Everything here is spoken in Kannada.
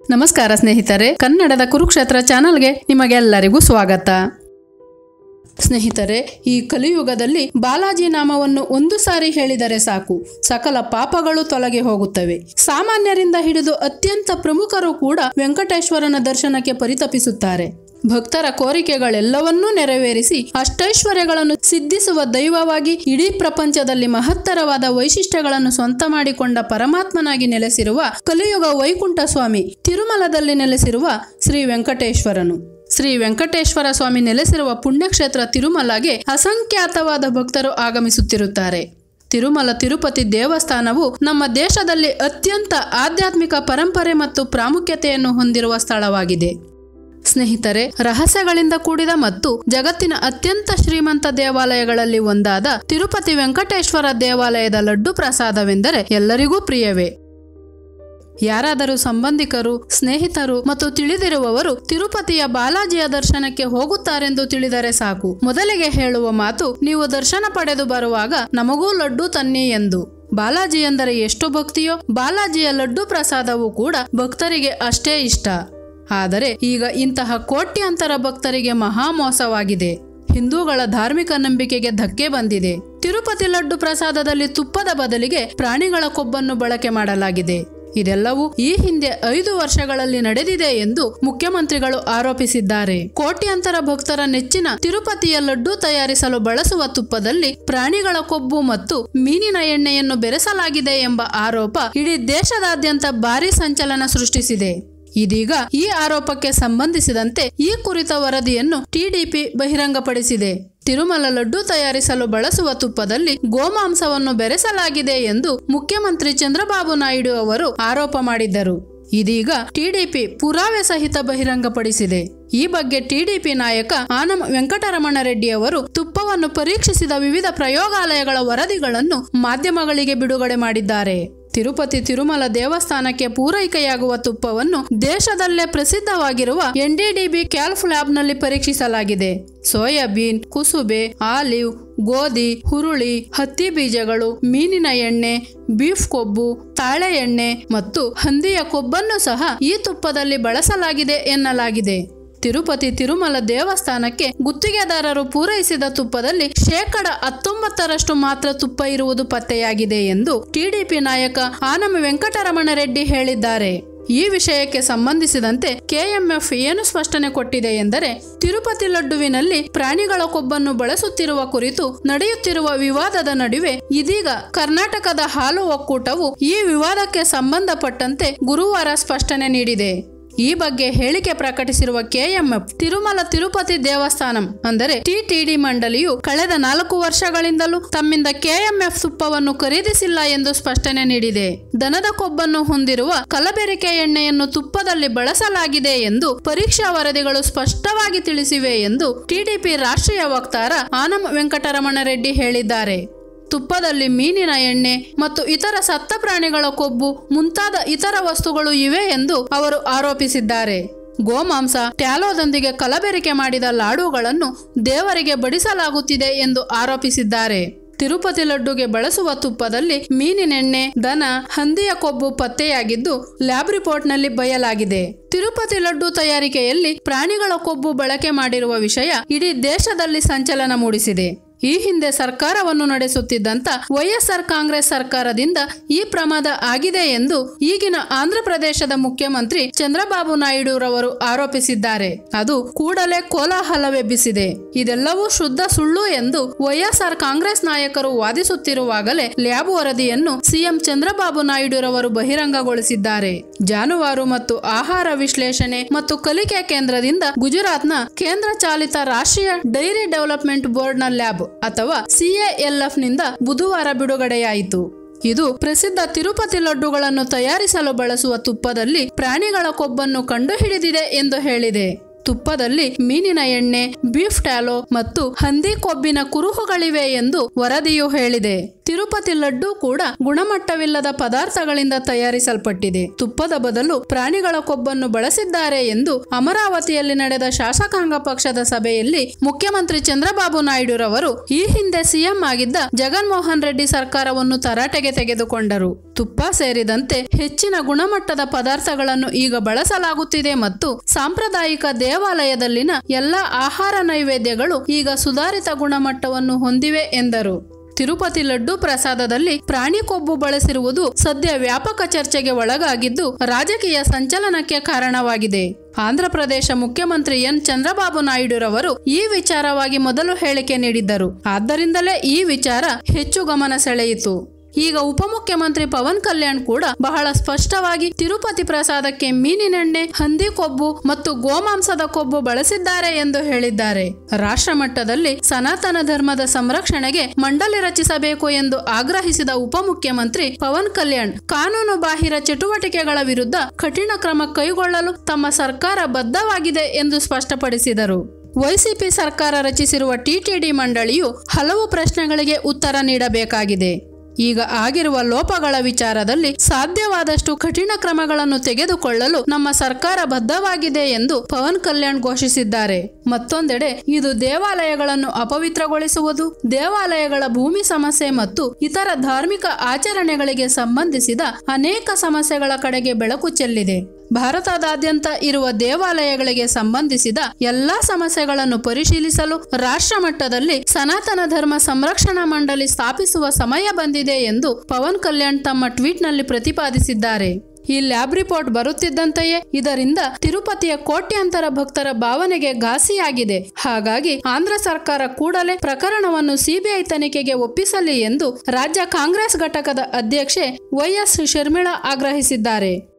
ನಮಸ್ಕಾರ ಸ್ನೇಹಿತರೆ ಕನ್ನಡದ ಕುರುಕ್ಷೇತ್ರ ಚಾನಲ್ಗೆ ನಿಮಗೆಲ್ಲರಿಗೂ ಸ್ವಾಗತ ಸ್ನೇಹಿತರೆ ಈ ಕಲಿಯುಗದಲ್ಲಿ ಬಾಲಾಜಿ ನಾಮವನ್ನು ಒಂದು ಸಾರಿ ಹೇಳಿದರೆ ಸಾಕು ಸಕಲ ಪಾಪಗಳು ತೊಲಗಿ ಹೋಗುತ್ತವೆ ಸಾಮಾನ್ಯರಿಂದ ಹಿಡಿದು ಅತ್ಯಂತ ಪ್ರಮುಖರು ಕೂಡ ವೆಂಕಟೇಶ್ವರನ ದರ್ಶನಕ್ಕೆ ಪರಿತಪಿಸುತ್ತಾರೆ ಭಕ್ತರ ಕೋರಿಕೆಗಳೆಲ್ಲವನ್ನೂ ನೆರವೇರಿಸಿ ಅಷ್ಟೈಶ್ವರ್ಯಗಳನ್ನು ಸಿದ್ಧಿಸುವ ದೈವವಾಗಿ ಇಡೀ ಪ್ರಪಂಚದಲ್ಲಿ ಮಹತ್ತರವಾದ ವೈಶಿಷ್ಟ್ಯಗಳನ್ನು ಸ್ವಂತ ಮಾಡಿಕೊಂಡ ಪರಮಾತ್ಮನಾಗಿ ನೆಲೆಸಿರುವ ಕಲಿಯುಗ ವೈಕುಂಠ ಸ್ವಾಮಿ ತಿರುಮಲದಲ್ಲಿ ನೆಲೆಸಿರುವ ಶ್ರೀ ವೆಂಕಟೇಶ್ವರನು ಶ್ರೀ ವೆಂಕಟೇಶ್ವರ ಸ್ವಾಮಿ ನೆಲೆಸಿರುವ ಪುಣ್ಯಕ್ಷೇತ್ರ ತಿರುಮಲಗೆ ಅಸಂಖ್ಯಾತವಾದ ಭಕ್ತರು ಆಗಮಿಸುತ್ತಿರುತ್ತಾರೆ ತಿರುಮಲ ತಿರುಪತಿ ದೇವಸ್ಥಾನವು ನಮ್ಮ ದೇಶದಲ್ಲಿ ಅತ್ಯಂತ ಆಧ್ಯಾತ್ಮಿಕ ಪರಂಪರೆ ಮತ್ತು ಪ್ರಾಮುಖ್ಯತೆಯನ್ನು ಹೊಂದಿರುವ ಸ್ಥಳವಾಗಿದೆ ಸ್ನೇಹಿತರೆ ರಹಸ್ಯಗಳಿಂದ ಕೂಡಿದ ಮತ್ತು ಜಗತ್ತಿನ ಅತ್ಯಂತ ಶ್ರೀಮಂತ ದೇವಾಲಯಗಳಲ್ಲಿ ಒಂದಾದ ತಿರುಪತಿ ವೆಂಕಟೇಶ್ವರ ದೇವಾಲಯದ ಲಡ್ಡು ಪ್ರಸಾದವೆಂದರೆ ಎಲ್ಲರಿಗೂ ಪ್ರಿಯವೇ ಯಾರಾದರೂ ಸಂಬಂಧಿಕರು ಸ್ನೇಹಿತರು ಮತ್ತು ತಿಳಿದಿರುವವರು ತಿರುಪತಿಯ ಬಾಲಾಜಿಯ ದರ್ಶನಕ್ಕೆ ಹೋಗುತ್ತಾರೆಂದು ತಿಳಿದರೆ ಸಾಕು ಮೊದಲಿಗೆ ಹೇಳುವ ಮಾತು ನೀವು ದರ್ಶನ ಪಡೆದು ಬರುವಾಗ ನಮಗೂ ಲಡ್ಡು ತನ್ನಿ ಎಂದು ಬಾಲಾಜಿ ಎಂದರೆ ಎಷ್ಟು ಭಕ್ತಿಯೋ ಬಾಲಾಜಿಯ ಲಡ್ಡು ಪ್ರಸಾದವೂ ಕೂಡ ಭಕ್ತರಿಗೆ ಅಷ್ಟೇ ಇಷ್ಟ ಆದರೆ ಈಗ ಇಂತಹ ಕೋಟ್ಯಾಂತರ ಭಕ್ತರಿಗೆ ಮಹಾಮೋಸವಾಗಿದೆ ಹಿಂದೂಗಳ ಧಾರ್ಮಿಕ ನಂಬಿಕೆಗೆ ಧಕ್ಕೆ ಬಂದಿದೆ ತಿರುಪತಿ ಲಡ್ಡು ಪ್ರಸಾದದಲ್ಲಿ ತುಪ್ಪದ ಬದಲಿಗೆ ಪ್ರಾಣಿಗಳ ಕೊಬ್ಬನ್ನು ಬಳಕೆ ಮಾಡಲಾಗಿದೆ ಇದೆಲ್ಲವೂ ಈ ಹಿಂದೆ ಐದು ವರ್ಷಗಳಲ್ಲಿ ನಡೆದಿದೆ ಎಂದು ಮುಖ್ಯಮಂತ್ರಿಗಳು ಆರೋಪಿಸಿದ್ದಾರೆ ಕೋಟ್ಯಾಂತರ ಭಕ್ತರ ನೆಚ್ಚಿನ ತಿರುಪತಿಯ ಲಡ್ಡು ತಯಾರಿಸಲು ಬಳಸುವ ತುಪ್ಪದಲ್ಲಿ ಪ್ರಾಣಿಗಳ ಕೊಬ್ಬು ಮತ್ತು ಮೀನಿನ ಎಣ್ಣೆಯನ್ನು ಬೆರೆಸಲಾಗಿದೆ ಎಂಬ ಆರೋಪ ಇಡೀ ದೇಶದಾದ್ಯಂತ ಭಾರೀ ಸಂಚಲನ ಸೃಷ್ಟಿಸಿದೆ ಇದೀಗ ಈ ಆರೋಪಕ್ಕೆ ಸಂಬಂಧಿಸಿದಂತೆ ಈ ಕುರಿತ ವರದಿಯನ್ನು ಟಿಡಿಪಿ ಬಹಿರಂಗಪಡಿಸಿದೆ ತಿರುಮಲ ಲಡ್ಡು ತಯಾರಿಸಲು ಬಳಸುವ ತುಪ್ಪದಲ್ಲಿ ಗೋಮಾಂಸವನ್ನು ಬೆರೆಸಲಾಗಿದೆ ಎಂದು ಮುಖ್ಯಮಂತ್ರಿ ಚಂದ್ರಬಾಬು ನಾಯ್ಡು ಅವರು ಆರೋಪ ಮಾಡಿದ್ದರು ಇದೀಗ ಟಿಡಿಪಿ ಪುರಾವೆ ಸಹಿತ ಬಹಿರಂಗಪಡಿಸಿದೆ ಈ ಬಗ್ಗೆ ಟಿಡಿಪಿ ನಾಯಕ ಆನಂ ವೆಂಕಟರಮಣ ರೆಡ್ಡಿ ಅವರು ತುಪ್ಪವನ್ನು ಪರೀಕ್ಷಿಸಿದ ವಿವಿಧ ಪ್ರಯೋಗಾಲಯಗಳ ವರದಿಗಳನ್ನು ಮಾಧ್ಯಮಗಳಿಗೆ ಬಿಡುಗಡೆ ಮಾಡಿದ್ದಾರೆ ತಿರುಪತಿ ತಿರುಮಲ ದೇವಸ್ಥಾನಕ್ಕೆ ಪೂರೈಕೆಯಾಗುವ ತುಪ್ಪವನ್ನು ದೇಶದಲ್ಲೇ ಪ್ರಸಿದ್ಧವಾಗಿರುವ ಎನ್ಡಿಡಿಬಿ ಕ್ಯಾಲ್ಫ್ ಲ್ಯಾಬ್ನಲ್ಲಿ ಪರೀಕ್ಷಿಸಲಾಗಿದೆ ಸೋಯಾಬೀನ್ ಕುಸುಬೆ ಆಲಿವ್ ಗೋಧಿ ಹುರುಳಿ ಹತ್ತಿ ಬೀಜಗಳು ಮೀನಿನ ಎಣ್ಣೆ ಬೀಫ್ ಕೊಬ್ಬು ತಾಳೆ ಎಣ್ಣೆ ಮತ್ತು ಹಂದಿಯ ಕೊಬ್ಬನ್ನು ಸಹ ಈ ತುಪ್ಪದಲ್ಲಿ ಬಳಸಲಾಗಿದೆ ಎನ್ನಲಾಗಿದೆ ತಿರುಪತಿ ತಿರುಮಲ ದೇವಸ್ಥಾನಕ್ಕೆ ಗುತ್ತಿಗೆದಾರರು ಪೂರೈಸಿದ ತುಪ್ಪದಲ್ಲಿ ಶೇಕಡ ಹತ್ತೊಂಬತ್ತರಷ್ಟು ಮಾತ್ರ ತುಪ್ಪ ಇರುವುದು ಪತ್ತೆಯಾಗಿದೆ ಎಂದು ಟಿಡಿಪಿ ನಾಯಕ ಆನಮ ವೆಂಕಟರಮಣ ರೆಡ್ಡಿ ಹೇಳಿದ್ದಾರೆ ಈ ವಿಷಯಕ್ಕೆ ಸಂಬಂಧಿಸಿದಂತೆ ಕೆಎಂಎಫ್ ಏನು ಸ್ಪಷ್ಟನೆ ಕೊಟ್ಟಿದೆ ಎಂದರೆ ತಿರುಪತಿ ಲಡ್ಡುವಿನಲ್ಲಿ ಪ್ರಾಣಿಗಳ ಕೊಬ್ಬನ್ನು ಬಳಸುತ್ತಿರುವ ಕುರಿತು ನಡೆಯುತ್ತಿರುವ ವಿವಾದದ ನಡುವೆ ಇದೀಗ ಕರ್ನಾಟಕದ ಹಾಲು ಒಕ್ಕೂಟವು ಈ ವಿವಾದಕ್ಕೆ ಸಂಬಂಧಪಟ್ಟಂತೆ ಗುರುವಾರ ಸ್ಪಷ್ಟನೆ ನೀಡಿದೆ ಈ ಬಗ್ಗೆ ಹೇಳಿಕೆ ಪ್ರಕಟಿಸಿರುವ ಕೆಎಂಎಫ್ ತಿರುಮಲ ತಿರುಪತಿ ದೇವಸ್ಥಾನಂ ಅಂದರೆ ಟಿಟಿಡಿ ಮಂಡಳಿಯು ಕಳೆದ ನಾಲ್ಕು ವರ್ಷಗಳಿಂದಲೂ ತಮ್ಮಿಂದ ಕೆಎಂಎಫ್ ತುಪ್ಪವನ್ನು ಖರೀದಿಸಿಲ್ಲ ಎಂದು ಸ್ಪಷ್ಟನೆ ನೀಡಿದೆ ದನದ ಕೊಬ್ಬನ್ನು ಹೊಂದಿರುವ ಕಲಬೆರಕೆ ಎಣ್ಣೆಯನ್ನು ತುಪ್ಪದಲ್ಲಿ ಬಳಸಲಾಗಿದೆ ಎಂದು ಪರೀಕ್ಷಾ ವರದಿಗಳು ಸ್ಪಷ್ಟವಾಗಿ ತಿಳಿಸಿವೆ ಎಂದು ಟಿಡಿಪಿ ರಾಷ್ಟ್ರೀಯ ವಕ್ತಾರ ಆನಂ ವೆಂಕಟರಮಣ ರೆಡ್ಡಿ ಹೇಳಿದ್ದಾರೆ ತುಪ್ಪದಲ್ಲಿ ಮೀನಿನ ಎಣ್ಣೆ ಮತ್ತು ಇತರ ಸತ್ತ ಪ್ರಾಣಿಗಳ ಕೊಬ್ಬು ಮುಂತಾದ ಇತರ ವಸ್ತುಗಳು ಇವೆ ಎಂದು ಅವರು ಆರೋಪಿಸಿದ್ದಾರೆ ಗೋಮಾಂಸ ಟ್ಯಾಲೋದೊಂದಿಗೆ ಕಲಬೆರಕೆ ಮಾಡಿದ ಲಾಡುಗಳನ್ನು ದೇವರಿಗೆ ಬಡಿಸಲಾಗುತ್ತಿದೆ ಎಂದು ಆರೋಪಿಸಿದ್ದಾರೆ ತಿರುಪತಿ ಲಡ್ಡುಗೆ ಬಳಸುವ ತುಪ್ಪದಲ್ಲಿ ಮೀನಿನೆಣ್ಣೆ ದನ ಹಂದಿಯ ಕೊಬ್ಬು ಪತ್ತೆಯಾಗಿದ್ದು ಲ್ಯಾಬ್ ರಿಪೋರ್ಟ್ನಲ್ಲಿ ಬಯಲಾಗಿದೆ ತಿರುಪತಿ ಲಡ್ಡು ತಯಾರಿಕೆಯಲ್ಲಿ ಪ್ರಾಣಿಗಳ ಕೊಬ್ಬು ಬಳಕೆ ಮಾಡಿರುವ ವಿಷಯ ಇಡೀ ದೇಶದಲ್ಲಿ ಸಂಚಲನ ಮೂಡಿಸಿದೆ ಈ ಹಿಂದೆ ಸರ್ಕಾರವನ್ನು ನಡೆಸುತ್ತಿದ್ದಂತ ವೈಎಸ್ಆರ್ ಕಾಂಗ್ರೆಸ್ ಸರ್ಕಾರದಿಂದ ಈ ಪ್ರಮಾದ ಆಗಿದೆ ಎಂದು ಈಗಿನ ಆಂಧ್ರಪ್ರದೇಶದ ಮುಖ್ಯಮಂತ್ರಿ ಚಂದ್ರಬಾಬು ನಾಯ್ಡುರವರು ಆರೋಪಿಸಿದ್ದಾರೆ ಅದು ಕೂಡಲೇ ಕೋಲಾಹಲವೆಬ್ಬಿಸಿದೆ ಇದೆಲ್ಲವೂ ಶುದ್ಧ ಸುಳ್ಳು ಎಂದು ವೈಎಸ್ಆರ್ ಕಾಂಗ್ರೆಸ್ ನಾಯಕರು ವಾದಿಸುತ್ತಿರುವಾಗಲೇ ಲ್ಯಾಬ್ ವರದಿಯನ್ನು ಸಿಎಂ ಚಂದ್ರಬಾಬು ನಾಯ್ಡುರವರು ಬಹಿರಂಗಗೊಳಿಸಿದ್ದಾರೆ ಜಾನುವಾರು ಮತ್ತು ಆಹಾರ ವಿಶ್ಲೇಷಣೆ ಮತ್ತು ಕಲಿಕೆ ಕೇಂದ್ರದಿಂದ ಗುಜರಾತ್ನ ಕೇಂದ್ರ ಚಾಲಿತ ರಾಷ್ಟ್ರೀಯ ಡೈರಿ ಡೆವಲಪ್ಮೆಂಟ್ ಬೋರ್ಡ್ನ ಲ್ಯಾಬ್ ಅಥವಾ ಸಿಎಎಲ್ಎಫ್ ನಿಂದ ಬುಧವಾರ ಬಿಡುಗಡೆಯಾಯಿತು ಇದು ಪ್ರಸಿದ್ಧ ತಿರುಪತಿ ಲಡ್ಡುಗಳನ್ನು ತಯಾರಿಸಲು ಬಳಸುವ ತುಪ್ಪದಲ್ಲಿ ಪ್ರಾಣಿಗಳ ಕೊಬ್ಬನ್ನು ಕಂಡುಹಿಡಿದಿದೆ ಎಂದು ಹೇಳಿದೆ ತುಪ್ಪದಲ್ಲಿ ಮೀನಿನ ಎಣ್ಣೆ ಬೀಫ್ ಟ್ಯಾಲೋ ಮತ್ತು ಹಂದಿ ಕೊಬ್ಬಿನ ಕುರುಹುಗಳಿವೆ ಎಂದು ವರದಿಯು ಹೇಳಿದೆ ತಿರುಪತಿ ಲಡ್ಡು ಕೂಡ ಗುಣಮಟ್ಟವಿಲ್ಲದ ಪದಾರ್ಥಗಳಿಂದ ತಯಾರಿಸಲ್ಪಟ್ಟಿದೆ ತುಪ್ಪದ ಬದಲು ಪ್ರಾಣಿಗಳ ಕೊಬ್ಬನ್ನು ಬಳಸಿದ್ದಾರೆ ಎಂದು ಅಮರಾವತಿಯಲ್ಲಿ ನಡೆದ ಶಾಸಕಾಂಗ ಪಕ್ಷದ ಸಭೆಯಲ್ಲಿ ಮುಖ್ಯಮಂತ್ರಿ ಚಂದ್ರಬಾಬು ನಾಯ್ಡುರವರು ಈ ಹಿಂದೆ ಸಿಎಂ ಆಗಿದ್ದ ಜಗನ್ಮೋಹನ್ ರೆಡ್ಡಿ ಸರ್ಕಾರವನ್ನು ತರಾಟೆಗೆ ತೆಗೆದುಕೊಂಡರು ತುಪ್ಪ ಸೇರಿದಂತೆ ಹೆಚ್ಚಿನ ಗುಣಮಟ್ಟದ ಪದಾರ್ಥಗಳನ್ನು ಈಗ ಬಳಸಲಾಗುತ್ತಿದೆ ಮತ್ತು ಸಾಂಪ್ರದಾಯಿಕ ದೇವಾಲಯದಲ್ಲಿನ ಎಲ್ಲ ಆಹಾರ ನೈವೇದ್ಯಗಳು ಈಗ ಸುಧಾರಿತ ಗುಣಮಟ್ಟವನ್ನು ಹೊಂದಿವೆ ಎಂದರು ತಿರುಪತಿ ಲಡ್ಡು ಪ್ರಸಾದದಲ್ಲಿ ಪ್ರಾಣಿ ಕೊಬ್ಬು ಬಳಸಿರುವುದು ಸದ್ಯ ವ್ಯಾಪಕ ಚರ್ಚೆಗೆ ಒಳಗಾಗಿದ್ದು ರಾಜಕೀಯ ಸಂಚಲನಕ್ಕೆ ಕಾರಣವಾಗಿದೆ ಆಂಧ್ರಪ್ರದೇಶ ಮುಖ್ಯಮಂತ್ರಿ ಎನ್ ಚಂದ್ರಬಾಬು ನಾಯ್ಡುರವರು ಈ ವಿಚಾರವಾಗಿ ಮೊದಲು ಹೇಳಿಕೆ ನೀಡಿದ್ದರು ಆದ್ದರಿಂದಲೇ ಈ ವಿಚಾರ ಹೆಚ್ಚು ಗಮನ ಸೆಳೆಯಿತು ಈಗ ಉಪಮುಖ್ಯಮಂತ್ರಿ ಪವನ್ ಕಲ್ಯಾಣ್ ಕೂಡ ಬಹಳ ಸ್ಪಷ್ಟವಾಗಿ ತಿರುಪತಿ ಪ್ರಸಾದಕ್ಕೆ ಮೀನಿನೆಣ್ಣೆ ಹಂದಿ ಕೊಬ್ಬು ಮತ್ತು ಗೋಮಾಂಸದ ಕೊಬ್ಬು ಬಳಸಿದ್ದಾರೆ ಎಂದು ಹೇಳಿದ್ದಾರೆ ರಾಷ್ಟ್ರ ಮಟ್ಟದಲ್ಲಿ ಸನಾತನ ಧರ್ಮದ ಸಂರಕ್ಷಣೆಗೆ ಮಂಡಳಿ ರಚಿಸಬೇಕು ಎಂದು ಆಗ್ರಹಿಸಿದ ಉಪಮುಖ್ಯಮಂತ್ರಿ ಪವನ್ ಕಲ್ಯಾಣ್ ಕಾನೂನು ಬಾಹಿರ ಚಟುವಟಿಕೆಗಳ ವಿರುದ್ಧ ಕಠಿಣ ಕ್ರಮ ಕೈಗೊಳ್ಳಲು ತಮ್ಮ ಸರ್ಕಾರ ಬದ್ಧವಾಗಿದೆ ಎಂದು ಸ್ಪಷ್ಟಪಡಿಸಿದರು ವೈಸಿಪಿ ಸರ್ಕಾರ ರಚಿಸಿರುವ ಟಿಟಿಡಿ ಮಂಡಳಿಯು ಹಲವು ಪ್ರಶ್ನೆಗಳಿಗೆ ಉತ್ತರ ನೀಡಬೇಕಾಗಿದೆ ಈಗ ಆಗಿರುವ ಲೋಪಗಳ ವಿಚಾರದಲ್ಲಿ ಸಾಧ್ಯವಾದಷ್ಟು ಕಠಿಣ ಕ್ರಮಗಳನ್ನು ತೆಗೆದುಕೊಳ್ಳಲು ನಮ್ಮ ಸರ್ಕಾರ ಬದ್ಧವಾಗಿದೆ ಎಂದು ಪವನ್ ಕಲ್ಯಾಣ್ ಘೋಷಿಸಿದ್ದಾರೆ ಮತ್ತೊಂದೆಡೆ ಇದು ದೇವಾಲಯಗಳನ್ನು ಅಪವಿತ್ರಗೊಳಿಸುವುದು ದೇವಾಲಯಗಳ ಭೂಮಿ ಸಮಸ್ಯೆ ಮತ್ತು ಇತರ ಧಾರ್ಮಿಕ ಆಚರಣೆಗಳಿಗೆ ಸಂಬಂಧಿಸಿದ ಅನೇಕ ಸಮಸ್ಯೆಗಳ ಕಡೆಗೆ ಬೆಳಕು ಚೆಲ್ಲಿದೆ ಭಾರತದಾದ್ಯಂತ ಇರುವ ದೇವಾಲಯಗಳಿಗೆ ಸಂಬಂಧಿಸಿದ ಎಲ್ಲಾ ಸಮಸ್ಯೆಗಳನ್ನು ಪರಿಶೀಲಿಸಲು ರಾಷ್ಟ್ರ ಮಟ್ಟದಲ್ಲಿ ಸನಾತನ ಧರ್ಮ ಸಂರಕ್ಷಣಾ ಮಂಡಳಿ ಸ್ಥಾಪಿಸುವ ಸಮಯ ಬಂದಿದೆ ಎಂದು ಪವನ್ ಕಲ್ಯಾಣ್ ತಮ್ಮ ಟ್ವೀಟ್ನಲ್ಲಿ ಪ್ರತಿಪಾದಿಸಿದ್ದಾರೆ ಈ ಲ್ಯಾಬ್ ರಿಪೋರ್ಟ್ ಬರುತ್ತಿದ್ದಂತೆಯೇ ಇದರಿಂದ ತಿರುಪತಿಯ ಕೋಟ್ಯಾಂತರ ಭಕ್ತರ ಭಾವನೆಗೆ ಘಾಸಿಯಾಗಿದೆ ಹಾಗಾಗಿ ಆಂಧ್ರ ಸರ್ಕಾರ ಕೂಡಲೇ ಪ್ರಕರಣವನ್ನು ಸಿಬಿಐ ತನಿಖೆಗೆ ಒಪ್ಪಿಸಲಿ ಎಂದು ರಾಜ್ಯ ಕಾಂಗ್ರೆಸ್ ಘಟಕದ ಅಧ್ಯಕ್ಷೆ ವೈಎಸ್ ಶರ್ಮಿಳಾ ಆಗ್ರಹಿಸಿದ್ದಾರೆ